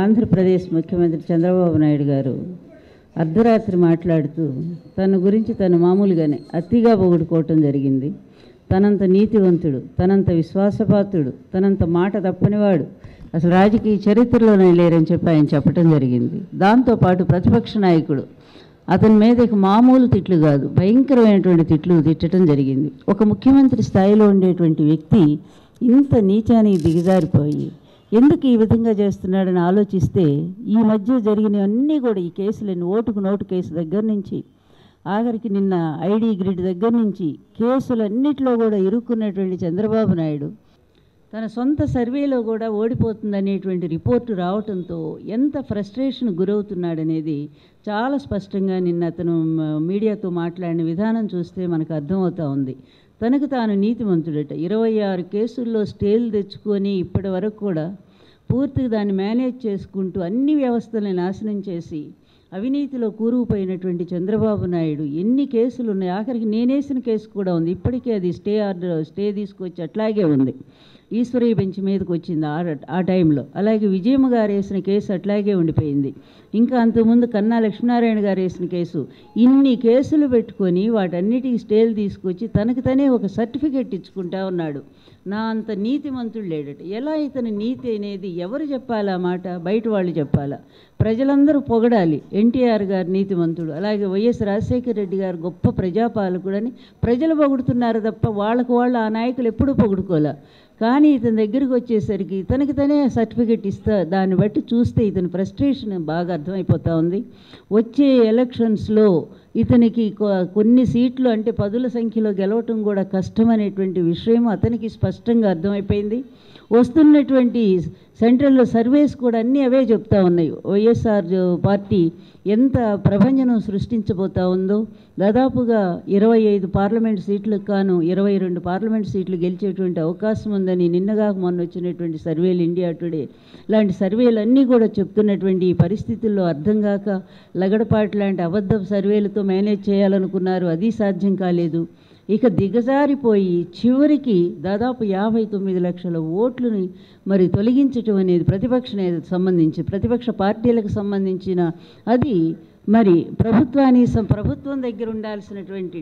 ఆంధ్రప్రదేశ్ ముఖ్యమంత్రి చంద్రబాబు నాయుడు గారు అర్ధరాత్రి మాట్లాడుతూ తన గురించి తను మామూలుగానే అతిగా పొగుడుకోవటం జరిగింది తనంత నీతివంతుడు తనంత విశ్వాసపాత్రుడు తనంత మాట తప్పనివాడు అసలు రాజకీయ చరిత్రలోనే లేరని చెప్పి ఆయన చెప్పడం జరిగింది దాంతోపాటు ప్రతిపక్ష నాయకుడు అతని మీద ఇక మామూలు తిట్లు కాదు భయంకరమైనటువంటి తిట్లు తిట్టడం జరిగింది ఒక ముఖ్యమంత్రి స్థాయిలో ఉండేటువంటి వ్యక్తి ఇంత నీచానికి దిగజారిపోయి ఎందుకు ఈ విధంగా చేస్తున్నాడని ఆలోచిస్తే ఈ మధ్య జరిగినవన్నీ కూడా ఈ కేసులన్నీ ఓటుకు నోటు కేసు దగ్గర నుంచి ఆఖరికి నిన్న ఐడి గ్రిడ్ దగ్గర నుంచి కేసులన్నిటిలో కూడా ఇరుక్కున్నటువంటి చంద్రబాబు నాయుడు తన సొంత సర్వేలో కూడా ఓడిపోతుందనేటువంటి రిపోర్టు రావటంతో ఎంత ఫ్రస్ట్రేషన్ గురవుతున్నాడనేది చాలా స్పష్టంగా నిన్న అతను మ- మీడియాతో మాట్లాడిన విధానం చూస్తే మనకు అర్థమవుతా ఉంది తనకు తాను నీతిమంతుడట ఇరవై ఆరు కేసుల్లో స్టేలు తెచ్చుకొని ఇప్పటి వరకు కూడా పూర్తిగా దాన్ని మేనేజ్ చేసుకుంటూ అన్ని వ్యవస్థల్ని నాశనం చేసి అవినీతిలో కూరుకుపోయినటువంటి చంద్రబాబు నాయుడు ఎన్ని కేసులు ఉన్నాయి ఆఖరికి నేనేసిన కేసు కూడా ఉంది ఇప్పటికే అది స్టే ఆర్డర్ స్టే తీసుకొచ్చి అట్లాగే ఉంది ఈశ్వరయ్య బెంచ్ మీదకి వచ్చింది ఆ ఆ టైంలో అలాగే విజయమ్మ గారు వేసిన కేసు అట్లాగే ఉండిపోయింది ఇంకా అంతకుముందు కన్నా లక్ష్మీనారాయణ గారు వేసిన కేసు ఇన్ని కేసులు పెట్టుకొని వాటన్నిటికీ స్టేలు తీసుకొచ్చి తనకు తనే ఒక సర్టిఫికెట్ ఇచ్చుకుంటా ఉన్నాడు నా అంత నీతిమంతుడు లేడట ఎలా ఇతని నీతి అనేది ఎవరు చెప్పాలా మాట బయట వాళ్ళు చెప్పాలా ప్రజలందరూ పొగడాలి ఎన్టీఆర్ గారు నీతిమంతుడు అలాగే వైఎస్ రాజశేఖర రెడ్డి గారు గొప్ప ప్రజాపాలకుడని ప్రజలు పొగుడుతున్నారు తప్ప వాళ్ళకు వాళ్ళు ఆ నాయకులు ఎప్పుడూ పొగుడుకోలే కానీ ఇతని దగ్గరికి వచ్చేసరికి తనకి తనే సర్టిఫికెట్ ఇస్తా దాన్ని బట్టి చూస్తే ఇతని ఫ్రస్ట్రేషన్ బాగా అర్థమైపోతా ఉంది వచ్చే ఎలక్షన్స్లో ఇతనికి కొ- కొన్ని సీట్లు అంటే పదుల సంఖ్యలో గెలవటం కూడా కష్టమనేటువంటి విషయం అతనికి స్పష్టంగా అర్థమైపోయింది వస్తున్నటువంటి సెంట్రల్ సర్వేస్ కూడా అన్నీ అవే చెప్తా ఉన్నాయి వైఎస్ఆర్ పార్టీ ఎంత ప్రభంజనం సృష్టించబోతా ఉందో దాదాపుగా ఇరవై ఐదు పార్లమెంట్ సీట్లకు కాను ఇరవై రెండు పార్లమెంట్ సీట్లు గెలిచేటువంటి అవకాశం ఉందని నిన్నగా మొన్న వచ్చినటువంటి సర్వేలు ఇండియా టుడే లాంటి సర్వేలు అన్నీ కూడా చెప్తున్నటువంటి ఈ పరిస్థితుల్లో అర్థం కాక లగడపాటి లాంటి అబద్ధపు సర్వేలతో మేనేజ్ చేయాలనుకున్నారు అది సాధ్యం కాలేదు ఇక దిగజారిపోయి చివరికి దాదాపు యాభై తొమ్మిది లక్షల ఓట్లని మరి తొలగించటం అనేది ప్రతిపక్ష నేత సంబంధించి ప్రతిపక్ష పార్టీలకు సంబంధించిన అది మరి ప్రభుత్వానికి సం- ప్రభుత్వం దగ్గర ఉండాల్సినటువంటి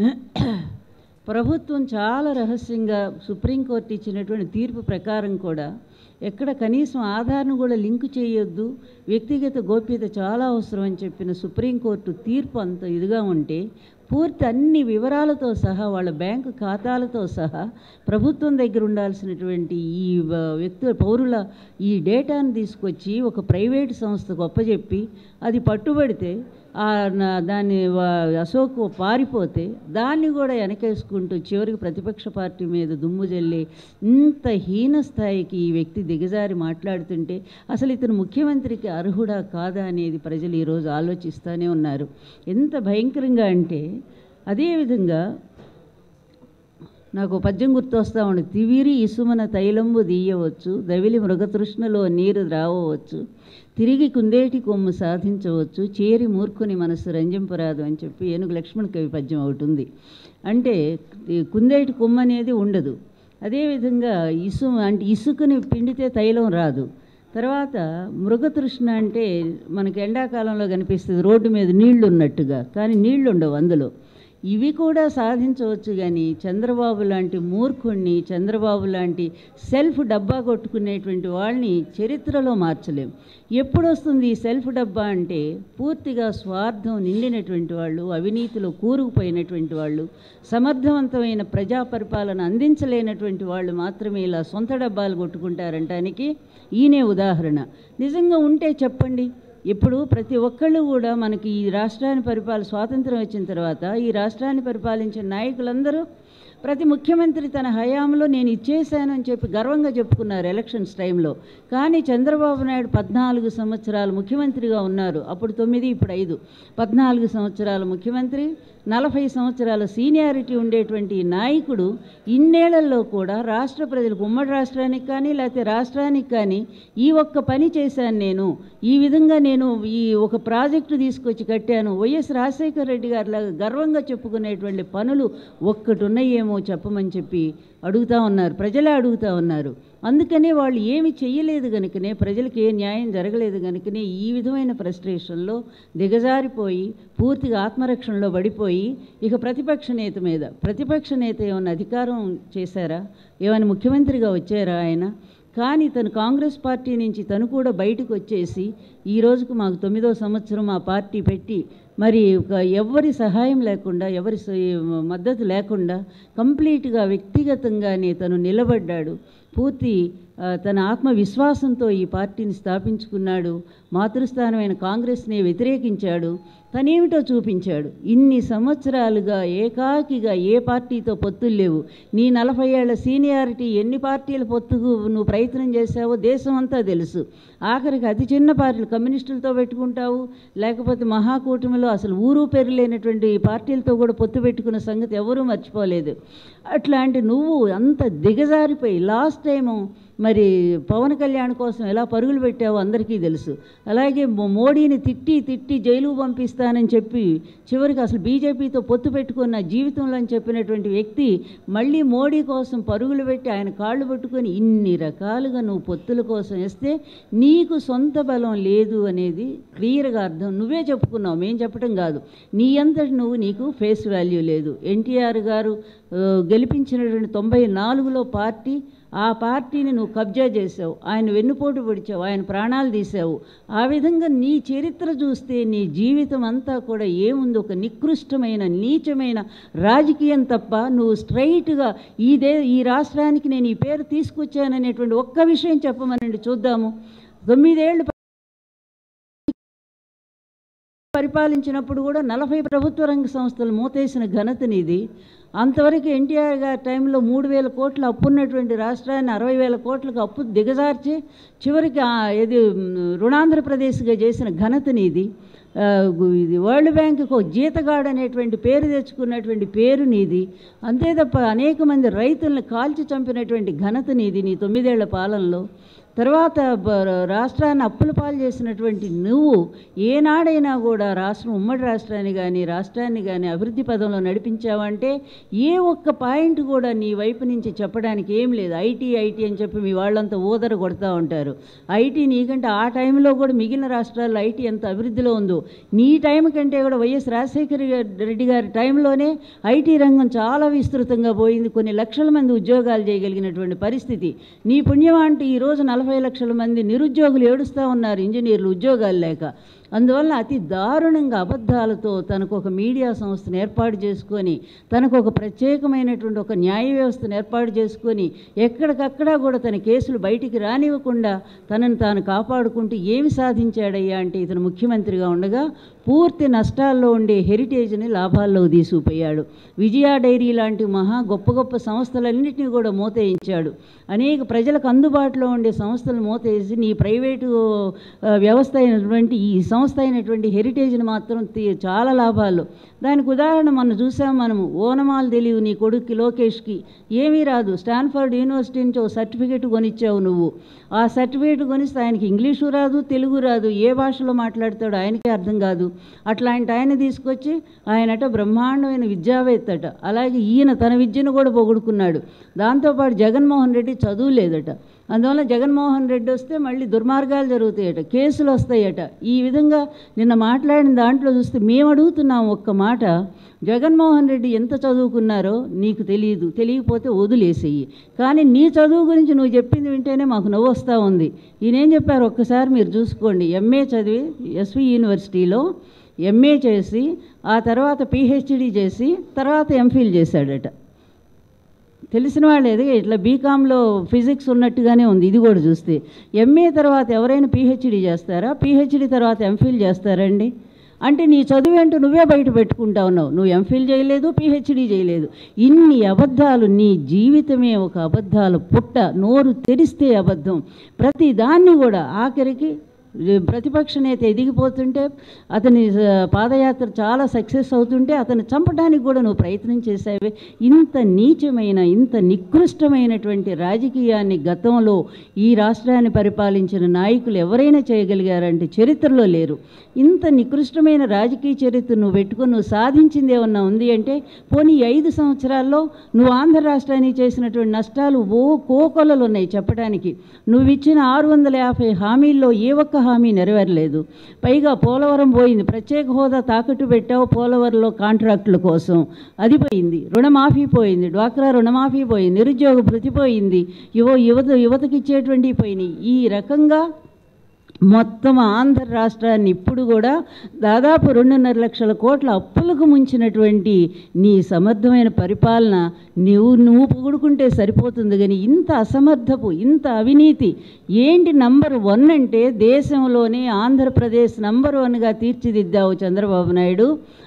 ప్రభుత్వం చాలా రహస్యంగా సుప్రీంకోర్టు ఇచ్చినటువంటి తీర్పు ప్రకారం కూడా ఎక్కడ కనీసం ఆధార్ను కూడా లింకు చేయొద్దు వ్యక్తిగత గోప్యత చాలా అవసరం అని చెప్పిన సుప్రీంకోర్టు తీర్పు అంత ఇదిగా ఉంటే పూర్తి అన్ని వివరాలతో సహా వాళ్ళ బ్యాంకు ఖాతాలతో సహా ప్రభుత్వం దగ్గర ఉండాల్సినటువంటి ఈ వ- వ్యక్తుల పౌరుల ఈ డేటాను తీసుకొచ్చి ఒక ప్రైవేట్ సంస్థకు అప్పచెప్పి అది పట్టుబడితే ఆ నా- దాన్ని వా- అశోక్ పారిపోతే దాన్ని కూడా వెనకేసుకుంటూ చివరికి ప్రతిపక్ష పార్టీ మీద దుమ్ము జల్లి ఇంత హీన స్థాయికి ఈ వ్యక్తి దిగజారి మాట్లాడుతుంటే అసలు ఇతను ముఖ్యమంత్రికి అర్హుడా కాదా అనేది ప్రజలు ఈరోజు ఆలోచిస్తూనే ఉన్నారు ఎంత భయంకరంగా అంటే అదేవిధంగా నాకు ఓ పద్యం గుర్తొస్తా ఉంది తివిరి ఇసుమన తైలంబు దీయవచ్చు దవిలి మృగతృష్ణలో నీరు ద్రావవచ్చు తిరిగి కుందేటి కొమ్ము సాధించవచ్చు చేరి మూర్ఖుని మనసు రంజింపరాదు అని చెప్పి ఏనుగు లక్ష్మణ కవి పద్యం ఒకటి ఉంది అంటే ఈ కుందేటి కొమ్ము అనేది ఉండదు అదేవిధంగా ఇసు అంటే ఇసుకని పిండితే తైలం రాదు తర్వాత మృగతృష్ణ అంటే మనకి ఎండాకాలంలో కనిపిస్తుంది రోడ్డు మీద నీళ్లు ఉన్నట్టుగా కానీ నీళ్లు ఉండవు అందులో ఇవి కూడా సాధించవచ్చు కానీ చంద్రబాబు లాంటి మూర్ఖుణ్ణి చంద్రబాబు లాంటి సెల్ఫ్ డబ్బా కొట్టుకునేటువంటి వాళ్ళని చరిత్రలో మార్చలేం ఎప్పుడు వస్తుంది ఈ సెల్ఫ్ డబ్బా అంటే పూర్తిగా స్వార్థం నిండినటువంటి వాళ్ళు అవినీతిలో కూరుకుపోయినటువంటి వాళ్ళు సమర్థవంతమైన ప్రజా పరిపాలన అందించలేనటువంటి వాళ్ళు మాత్రమే ఇలా సొంత డబ్బాలు కొట్టుకుంటారంటానికి ఈయనే ఉదాహరణ నిజంగా ఉంటే చెప్పండి ఇప్పుడు ప్రతి ఒక్కళ్ళు కూడా మనకి ఈ రాష్ట్రాన్ని పరిపాల స్వాతంత్రం వచ్చిన తర్వాత ఈ రాష్ట్రాన్ని పరిపాలించిన నాయకులందరూ ప్రతి ముఖ్యమంత్రి తన హయాంలో నేను ఇచ్చేశాను అని చెప్పి గర్వంగా చెప్పుకున్నారు ఎలక్షన్స్ టైంలో కానీ చంద్రబాబు నాయుడు పద్నాలుగు సంవత్సరాలు ముఖ్యమంత్రిగా ఉన్నారు అప్పుడు తొమ్మిది ఇప్పుడు ఐదు పద్నాలుగు సంవత్సరాల ముఖ్యమంత్రి నలభై సంవత్సరాల సీనియారిటీ ఉండేటువంటి ఈ నాయకుడు ఇన్నేళ్లలో కూడా రాష్ట్ర ప్రజలకు ఉమ్మడి రాష్ట్రానికి కానీ లేకపోతే రాష్ట్రానికి కానీ ఈ ఒక్క పని చేశాను నేను ఈ విధంగా నేను ఈ ఒక ప్రాజెక్టు తీసుకొచ్చి కట్టాను వైఎస్ రాజశేఖర రెడ్డి గారిలాగా గర్వంగా చెప్పుకునేటువంటి పనులు ఒక్కటి ఉన్నాయేమో చెప్పమని చెప్పి అడుగుతా ఉన్నారు ప్రజలే అడుగుతా ఉన్నారు అందుకనే వాళ్ళు ఏమి చెయ్యలేదు కనుకనే ప్రజలకు ఏ న్యాయం జరగలేదు కనుకనే ఈ విధమైన ఫ్రస్ట్రేషన్లో దిగజారిపోయి పూర్తిగా ఆత్మరక్షణలో పడిపోయి ఇక ప్రతిపక్ష నేత మీద ప్రతిపక్ష నేత ఏమైనా అధికారం చేశారా ఏమైనా ముఖ్యమంత్రిగా వచ్చారా ఆయన కానీ తను కాంగ్రెస్ పార్టీ నుంచి తను కూడా బయటకు వచ్చేసి ఈ రోజుకు మాకు తొమ్మిదో సంవత్సరం ఆ పార్టీ పెట్టి మరి ఒక ఎవరి సహాయం లేకుండా ఎవరి స- మద్దతు లేకుండా కంప్లీట్గా వ్యక్తిగతంగానే తను నిలబడ్డాడు పూర్తి ఆ, తన ఆత్మవిశ్వాసంతో ఈ పార్టీని స్థాపించుకున్నాడు మాతృస్థానమైన కాంగ్రెస్ని వ్యతిరేకించాడు తనేమిటో చూపించాడు ఇన్ని సంవత్సరాలుగా ఏకాకిగా ఏ పార్టీతో పొత్తులు లేవు నీ నలభై ఏళ్ల సీనియారిటీ ఎన్ని పార్టీల పొత్తుకు నువ్వు ప్రయత్నం చేశావో దేశం అంతా తెలుసు ఆఖరికి అతి చిన్న పార్టీలు కమ్యూనిస్టులతో పెట్టుకుంటావు లేకపోతే మహాకూటమిలో అసలు ఊరు పేరు లేనటువంటి పార్టీలతో కూడా పొత్తు పెట్టుకున్న సంగతి ఎవరూ మర్చిపోలేదు అట్లాంటి నువ్వు అంత దిగజారిపోయి లాస్ట్ టైము మరి పవన్ కళ్యాణ్ కోసం ఎలా పరుగులు పెట్టావో అందరికీ తెలుసు అలాగే మో- మోడీని తిట్టి తిట్టి జైలుకు పంపిస్తానని చెప్పి చివరికి అసలు బీజేపీతో పొత్తు పెట్టుకున్న జీవితంలో అని చెప్పినటువంటి వ్యక్తి మళ్ళీ మోడీ కోసం పరుగులు పెట్టి ఆయన కాళ్ళు పట్టుకొని ఇన్ని రకాలుగా నువ్వు పొత్తుల కోసం వేస్తే నీకు సొంత బలం లేదు అనేది క్లియర్గా అర్థం నువ్వే చెప్పుకున్నావు మేం చెప్పటం కాదు నీ అంతటి నువ్వు నీకు ఫేస్ వాల్యూ లేదు ఎన్టీఆర్ గారు ఆ, గెలిపించినటువంటి తొంభై నాలుగులో పార్టీ ఆ పార్టీని నువ్వు కబ్జా చేసావు ఆయన వెన్నుపోటు పొడిచావు ఆయన ప్రాణాలు తీసావు ఆ విధంగా నీ చరిత్ర చూస్తే నీ జీవితం అంతా కూడా ఏముంది ఒక నికృష్టమైన నీచమైన రాజకీయం తప్ప నువ్వు స్ట్రైట్గా ఈ దే ఈ రాష్ట్రానికి నేను ఈ పేరు తీసుకొచ్చాననేటువంటి ఒక్క విషయం చెప్పమనండి చూద్దాము తొమ్మిదేళ్ళు పరిపాలించినప్పుడు కూడా నలభై ప్రభుత్వ రంగ సంస్థలు మూతేసిన ఘనత నీది అంతవరకు ఎన్టీఆర్ గారి టైంలో మూడు వేల కోట్ల అప్పున్నటువంటి రాష్ట్రాన్ని అరవై వేల కోట్లకు అప్పు దిగజార్చి చివరికి ఆ ఇది మ్, రుణాంధ్రప్రదేశ్గా చేసిన ఘనత నీది ఆ, గు- ఇది వరల్డ్ బ్యాంకుకు ఒక జీతగాడు అనేటువంటి పేరు తెచ్చుకున్నటువంటి పేరు నీది అంతే తప్ప అనేక మంది రైతులను కాల్చి చంపినటువంటి ఘనత నీది నీ తొమ్మిదేళ్ల పాలనలో తర్వాత బ- రాష్ట్రాన్ని అప్పుల పాలు చేసినటువంటి నువ్వు ఏనాడైనా కూడా రాష్ట్రం ఉమ్మడి రాష్ట్రాన్ని కానీ రాష్ట్రాన్ని కానీ అభివృద్ధి పదంలో నడిపించావంటే ఏ ఒక్క పాయింట్ కూడా నీ వైపు నుంచి చెప్పడానికి ఏం లేదు ఐటీ ఐటీ అని చెప్పి మీ వాళ్ళంతా ఊదర కొడతా ఉంటారు ఐటీ నీకంటే ఆ టైంలో కూడా మిగిలిన రాష్ట్రాల్లో ఐటీ ఎంత అభివృద్ధిలో ఉందో నీ టైం కంటే కూడా వైఎస్ రాజశేఖర రెడ్డి గారి టైంలోనే ఐటీ రంగం చాలా విస్తృతంగా పోయింది కొన్ని లక్షల మంది ఉద్యోగాలు చేయగలిగినటువంటి పరిస్థితి నీ పుణ్యం అంటే ఈరోజు నలభై లక్షల మంది నిరుద్యోగులు ఏడుస్తూ ఉన్నారు ఇంజనీర్లు ఉద్యోగాలు లేక అందువల్ల అతి దారుణంగా అబద్ధాలతో తనకు ఒక మీడియా సంస్థను ఏర్పాటు చేసుకొని తనకు ఒక ప్రత్యేకమైనటువంటి ఒక న్యాయ వ్యవస్థను ఏర్పాటు చేసుకొని ఎక్కడికక్కడా కూడా తన కేసులు బయటికి రానివ్వకుండా తనను తాను కాపాడుకుంటూ ఏమి సాధించాడయ్యా అంటే ఇతను ముఖ్యమంత్రిగా ఉండగా పూర్తి నష్టాల్లో ఉండే హెరిటేజ్ని లాభాల్లోకి తీసుకుపోయాడు విజయ డైరీ లాంటి మహా గొప్ప గొప్ప సంస్థలన్నింటినీ కూడా మూతేయించాడు అనేక ప్రజలకు అందుబాటులో ఉండే సంస్థలు మూతేసి నీ ప్రైవేటు ఆ, వ్యవస్థ అయినటువంటి ఈ సంస్థ అయినటువంటి హెరిటేజ్ని మాత్రం తీ- చాలా లాభాలు దానికి ఉదాహరణ మనం చూసాం మనము ఓనమాలు తెలియవు నీ కొడుక్కి లోకేష్కి ఏమీ రాదు స్టాన్ఫర్డ్ యూనివర్సిటీ నుంచి ఒక సర్టిఫికేట్ కొనిచ్చావు నువ్వు ఆ సర్టిఫికేట్ కొనిస్తే ఆయనకి ఇంగ్లీషు రాదు తెలుగు రాదు ఏ భాషలో మాట్లాడతాడో ఆయనకే అర్థం కాదు అట్లాంటి ఆయన తీసుకొచ్చి ఆయనట బ్రహ్మాండమైన విద్యావేత్తట అలాగే ఈయన తన విద్యను కూడా పొగుడుకున్నాడు దాంతోపాటు జగన్మోహన్ రెడ్డి చదువు లేదట అందువల్ల జగన్మోహన్ రెడ్డి వస్తే మళ్ళీ దుర్మార్గాలు జరుగుతాయట కేసులు వస్తాయట ఈ విధంగా నిన్న మాట్లాడిన దాంట్లో చూస్తే మేము అడుగుతున్నాం ఒక్క మాట జగన్మోహన్ రెడ్డి ఎంత చదువుకున్నారో నీకు తెలియదు తెలియకపోతే వదిలేసేయి కానీ నీ చదువు గురించి నువ్వు చెప్పింది వింటేనే మాకు నవ్వు వస్తూ ఉంది ఈయనేం చెప్పారు ఒక్కసారి మీరు చూసుకోండి ఎంఏ చదివి ఎస్వి యూనివర్సిటీలో ఎంఏ చేసి ఆ తర్వాత పిహెచ్డి చేసి తర్వాత ఎంఫిల్ చేశాడట తెలిసిన వాళ్ళు ఎదిగే ఇట్లా బీకామ్లో ఫిజిక్స్ ఉన్నట్టుగానే ఉంది ఇది కూడా చూస్తే ఎంఏ తర్వాత ఎవరైనా పిహెచ్డి చేస్తారా పిహెచ్డి తర్వాత ఎంఫిల్ చేస్తారండి అంటే నీ చదువు ఏంటో నువ్వే బయట పెట్టుకుంటా ఉన్నావు నువ్వు ఎంఫిల్ చేయలేదు పిహెచ్డి చేయలేదు ఇన్ని అబద్ధాలు నీ జీవితమే ఒక అబద్ధాలు పుట్ట నోరు తెరిస్తే అబద్ధం ప్రతి దాన్ని కూడా ఆఖరికి ప్రతిపక్ష నేత ఎదిగిపోతుంటే అతని ఆ, పాదయాత్ర చాలా సక్సెస్ అవుతుంటే అతను చంపడానికి కూడా నువ్వు ప్రయత్నం చేసావే ఇంత నీచమైన ఇంత నికృష్టమైనటువంటి రాజకీయాన్ని గతంలో ఈ రాష్ట్రాన్ని పరిపాలించిన నాయకులు ఎవరైనా చేయగలిగారంటే చరిత్రలో లేరు ఇంత నికృష్టమైన రాజకీయ చరిత్ర నువ్వు పెట్టుకొని నువ్వు సాధించింది ఏమన్నా ఉంది అంటే పోనీ ఈ ఐదు సంవత్సరాల్లో నువ్వు ఆంధ్ర రాష్ట్రానికి చేసినటువంటి నష్టాలు ఓ కోకొలలు ఉన్నాయి చెప్పడానికి నువ్వు ఇచ్చిన ఆరు వందల యాభై హామీల్లో ఏ ఒక్క హామీ నెరవేరలేదు పైగా పోలవరం పోయింది ప్రత్యేక హోదా తాకట్టు పెట్టావు పోలవరంలో కాంట్రాక్టుల కోసం అది పోయింది రుణమాఫీ పోయింది డ్వాక్రా రుణమాఫీ పోయింది నిరుద్యోగ భృతి పోయింది యువ యువత యువతకి ఇచ్చేటువంటివి పోయినాయి ఈ రకంగా మొత్తం ఆంధ్ర రాష్ట్రాన్ని ఇప్పుడు కూడా దాదాపు రెండున్నర లక్షల కోట్ల అప్పులకు ముంచినటువంటి నీ సమర్థమైన పరిపాలన నువ్వు నువ్వు పొగుడుకుంటే సరిపోతుంది కానీ ఇంత అసమర్థపు ఇంత అవినీతి ఏంటి నంబర్ వన్ అంటే దేశంలోనే ఆంధ్రప్రదేశ్ నంబర్ వన్గా తీర్చిదిద్దావు చంద్రబాబు నాయుడు